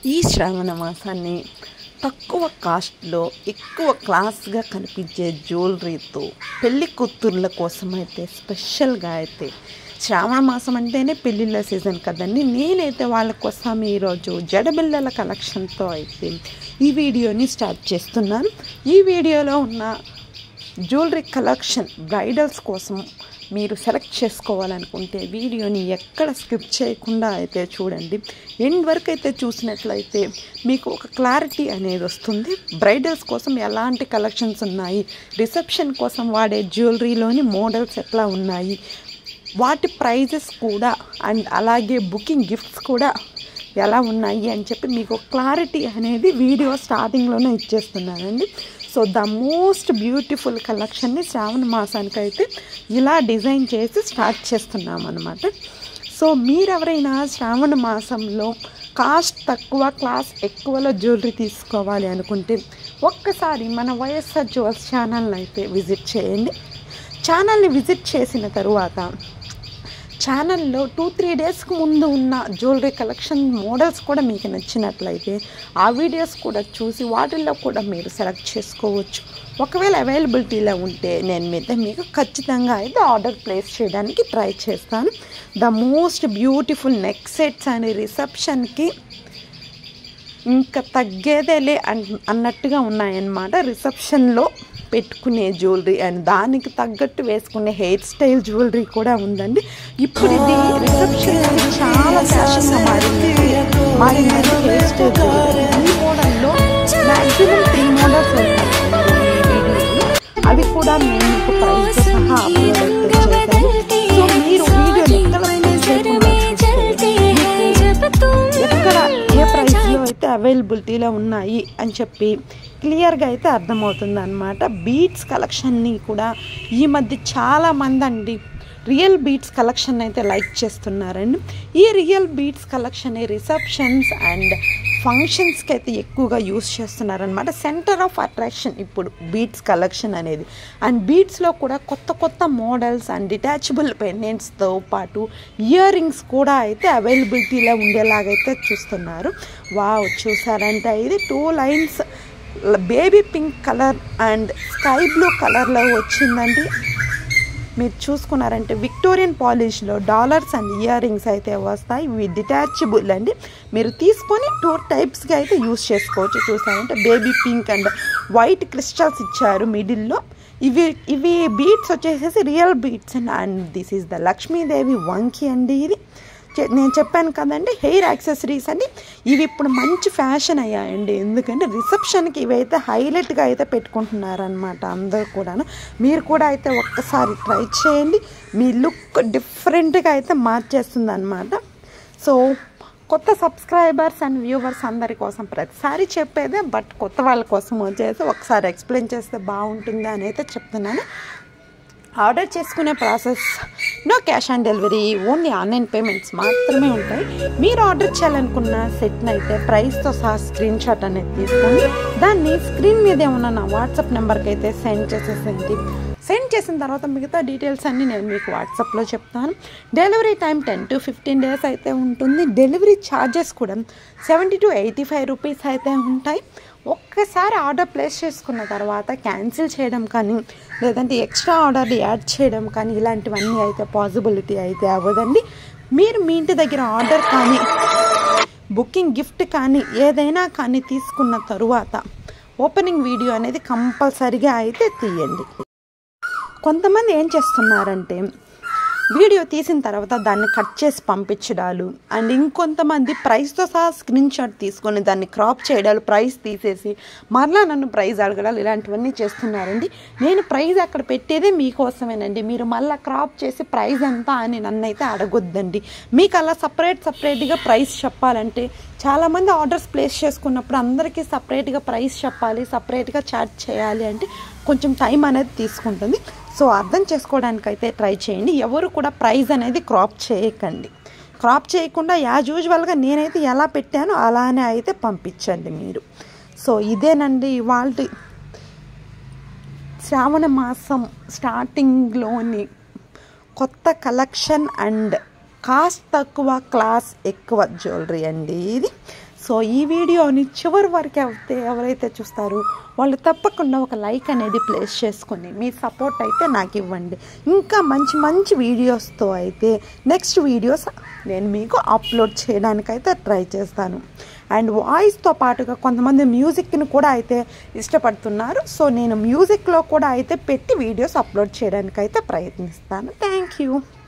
ఈ శ్రావణ మాసాన్ని తక్కువ కాస్ట్లో ఎక్కువ క్లాస్గా కనిపించే జ్యువెలరీతో పెళ్లి కూతుర్ల కోసం అయితే స్పెషల్గా అయితే శ్రావణ మాసం అంటేనే పెళ్ళిళ్ళ సీజన్ కదండి నేనైతే వాళ్ళ కోసం ఈరోజు జడబిళ్ళల కలెక్షన్తో అయితే ఈ వీడియోని స్టార్ట్ చేస్తున్నాను ఈ వీడియోలో ఉన్న జ్యువెలరీ కలెక్షన్ బ్రైడల్స్ కోసం మీరు సెలెక్ట్ చేసుకోవాలనుకుంటే వీడియోని ఎక్కడ స్కిప్ చేయకుండా అయితే చూడండి ఎండ్ వరకు అయితే చూసినట్లయితే మీకు ఒక క్లారిటీ అనేది వస్తుంది బ్రైడల్స్ కోసం ఎలాంటి కలెక్షన్స్ ఉన్నాయి రిసెప్షన్ కోసం వాడే జ్యువెలరీలోని మోడల్స్ ఎట్లా ఉన్నాయి వాటి ప్రైజెస్ కూడా అండ్ అలాగే బుకింగ్ గిఫ్ట్స్ కూడా ఎలా ఉన్నాయి అని చెప్పి మీకు క్లారిటీ అనేది వీడియో స్టార్టింగ్లోనే ఇచ్చేస్తున్నానండి సో ద మోస్ట్ బ్యూటిఫుల్ కలెక్షన్ని శ్రావణ మాసానికి అయితే ఇలా డిజైన్ చేసి స్టార్ట్ చేస్తున్నాం అనమాట సో మీరెవరైనా శ్రావణ మాసంలో కాస్ట్ తక్కువ క్లాస్ ఎక్కువలో జ్యువెలరీ తీసుకోవాలి అనుకుంటే ఒక్కసారి మన వైఎస్ఆర్ జ్యువెల్స్ ఛానల్ని అయితే విజిట్ చేయండి ఛానల్ని విజిట్ చేసిన తరువాత ఛానల్లో టూ త్రీ డేస్కి ముందు ఉన్న జ్యువెలరీ కలెక్షన్ మోడల్స్ కూడా మీకు నచ్చినట్లయితే ఆ వీడియోస్ కూడా చూసి వాటిల్లో కూడా మీరు సెలెక్ట్ చేసుకోవచ్చు ఒకవేళ అవైలబిలిటీలో ఉంటే నేను మీద మీకు ఖచ్చితంగా అయితే ఆర్డర్ ప్లేస్ చేయడానికి ట్రై చేస్తాను the most beautiful neck sets అనే రిసెప్షన్కి ఇంకా తగ్గేదేలే అన్ అన్నట్టుగా ఉన్నాయన్నమాట రిసెప్షన్లో పెట్టుకునే జ్యువెలరీ అండ్ దానికి తగ్గట్టు వేసుకునే హెయిర్ స్టైల్ జ్యువెలరీ కూడా ఉందండి ఇప్పుడు ఇది రిసెప్షన్ అనేది చాలా ఫ్యాషన్గా మారింది మారిందండి హెయిర్ స్టైల్ జ్యువెలరీ ఈ మోడల్లో మ్యాక్సిమం త్రీ మోడల్స్ ఉంటాయి అవి కూడా నేను మీకు ప్రైస్ సహా అప్లోడ్ అయితే చేశాను సో మీరు వీడియోని ఎక్కడ skip చేయకుండా చూస్తే మీకు ఎక్కడ ఏ ప్రైస్లో అయితే అవైలబిలిటీలో ఉన్నాయి అని చెప్పి క్లియర్గా అయితే అర్థమవుతుంది అనమాట బీట్స్ కలెక్షన్ని కూడా ఈ మధ్య చాలా మంది అండి రియల్ బీట్స్ కలెక్షన్ అయితే లైక్ చేస్తున్నారండి ఈ real beads collection receptions and ఫంక్షన్స్కి అయితే ఎక్కువగా యూస్ చేస్తున్నారనమాట సెంటర్ ఆఫ్ అట్రాక్షన్ ఇప్పుడు బీట్స్ కలెక్షన్ అనేది అండ్ బీట్స్లో కూడా కొత్త కొత్త మోడల్స్ అండ్ డిటాచబుల్ పెండెంట్స్తో పాటు ఇయర్ రింగ్స్ కూడా అయితే అవైలబిలిటీలో ఉండేలాగైతే చూస్తున్నారు వావ్ చూసారంటే ఇది two lines baby pink colour and sky blue కలర్లో వచ్చిందండి మీరు చూసుకున్నారంటే విక్టోరియన్ పాలిష్లో డాలర్స్ అండ్ ఇయర్ రింగ్స్ అయితే వస్తాయి ఇవి డిటాచబుల్ అండి మీరు తీసుకొని టూ టైప్స్గా అయితే యూస్ చేసుకోవచ్చు చూసారంటే baby pink and white crystals ఇచ్చారు మిడిల్లో ఇవి ఇవి బీట్స్ వచ్చేసేసి real beads and and this is the Lakshmidevi వంకి అండి ఇది చె- నేను చెప్పాను కదండి హెయిర్ యాక్సెసరీస్ అండి ఇవి ఇప్పుడు మంచి ఫ్యాషన్ అయ్యాయండి ఎందుకంటే రిసెప్షన్కి ఇవైతే హైలైట్గా అయితే పెట్టుకుంటున్నారనమాట అందరూ కూడాను మీరు కూడా అయితే ఒక్కసారి ట్రై చేయండి మీ లుక్ డిఫరెంట్గా అయితే మార్చేస్తుంది అనమాట సో కొత్త సబ్స్క్రైబర్స్ అండ్ వ్యూవర్స్ అందరి కోసం ప్రతిసారి చెప్పేదే బట్ కొత్త వాళ్ళ కోసం వచ్చేసి ఒకసారి ఎక్స్ప్లెయిన్ చేస్తే బాగుంటుంది అని అయితే చెప్తున్నాను ఆర్డర్ చేసుకునే process no cash on delivery only online payments మాత్రమే ఉంటాయి మీరు ఆర్డర్ చేయాలనుకున్న సెట్ని అయితే ప్రైస్తో సహా స్క్రీన్ షాట్ అనేది తీసుకొని దాన్ని స్క్రీన్ మీద ఉన్న నా వాట్సాప్ నెంబర్కి అయితే సెండ్ చేసేసేయండి సెండ్ చేసిన తర్వాత మిగతా డీటెయిల్స్ అన్నీ నేను మీకు వాట్సాప్లో చెప్తాను delivery time ten to fifteen days అయితే ఉంటుంది డెలివరీ ఛార్జెస్ కూడా seventy to eighty five rupees అయితే ఉంటాయి ఒక్కసారి ఆర్డర్ ప్లేస్ చేసుకున్న తర్వాత క్యాన్సిల్ చేయడం కానీ లేదంటే ఎక్స్ట్రా ఆర్డర్లు యాడ్ చేయడం కానీ ఇలాంటివన్నీ అయితే పాసిబిలిటీ అయితే అవ్వదండి మీరు మీ ఇంటి దగ్గర ఆర్డర్ కానీ బుకింగ్ గిఫ్ట్ కానీ ఏదైనా కానీ తీసుకున్న తరువాత ఓపెనింగ్ వీడియో అనేది కంపల్సరిగా అయితే తీయండి కొంతమంది ఏం చేస్తున్నారంటే వీడియో తీసిన తర్వాత దాన్ని కట్ చేసి పంపించడాలు అండ్ ఇంకొంతమంది ప్రైస్తో సహా స్క్రీన్ షాట్ తీసుకొని దాన్ని క్రాప్ చేయడాలు ప్రైస్ తీసేసి మరలా నన్ను ప్రైజ్ అడగడాలు ఇలాంటివన్నీ చేస్తున్నారండి నేను ప్రైజ్ అక్కడ పెట్టేదే మీకోసమేనండి మీరు మళ్ళీ క్రాప్ చేసి ప్రైజ్ ఎంత అని నన్ను అయితే అడగొద్దండి మీకు అలా సపరేట్ సపరేట్గా ప్రైస్ చెప్పాలంటే చాలామంది ఆర్డర్స్ ప్లేస్ చేసుకున్నప్పుడు అందరికీ సపరేట్గా ప్రైస్ చెప్పాలి సపరేట్గా చార్జ్ చేయాలి అంటే కొంచెం టైం అనేది తీసుకుంటుంది సో అర్థం చేసుకోవడానికి అయితే ట్రై చేయండి ఎవరు కూడా ప్రైస్ అనేది క్రాప్ చేయకండి క్రాప్ చేయకుండా యాజ్ యూజువల్గా నేనైతే ఎలా పెట్టానో అలానే అయితే పంపించండి మీరు సో ఇదేనండి ఇవాళ శ్రావణ మాసం స్టార్టింగ్లోని కొత్త కలెక్షన్ అండ్ కాస్ట్ తక్కువ క్లాస్ ఎక్కువ జ్యువెలరీ అండి ఇది సో ఈ వీడియోని చివరి వరకు అయితే ఎవరైతే చూస్తారో వాళ్ళు తప్పకుండా ఒక లైక్ అనేది ప్లేస్ చేసుకుని మీ సపోర్ట్ అయితే నాకు ఇవ్వండి ఇంకా మంచి మంచి వీడియోస్తో అయితే నెక్స్ట్ వీడియోస్ నేను మీకు అప్లోడ్ చేయడానికైతే ట్రై చేస్తాను అండ్ వాయిస్తో పాటుగా కొంతమంది మ్యూజిక్ని కూడా అయితే ఇష్టపడుతున్నారు సో నేను మ్యూజిక్లో కూడా అయితే పెట్టి వీడియోస్ అప్లోడ్ చేయడానికైతే ప్రయత్నిస్తాను థ్యాంక్ యూ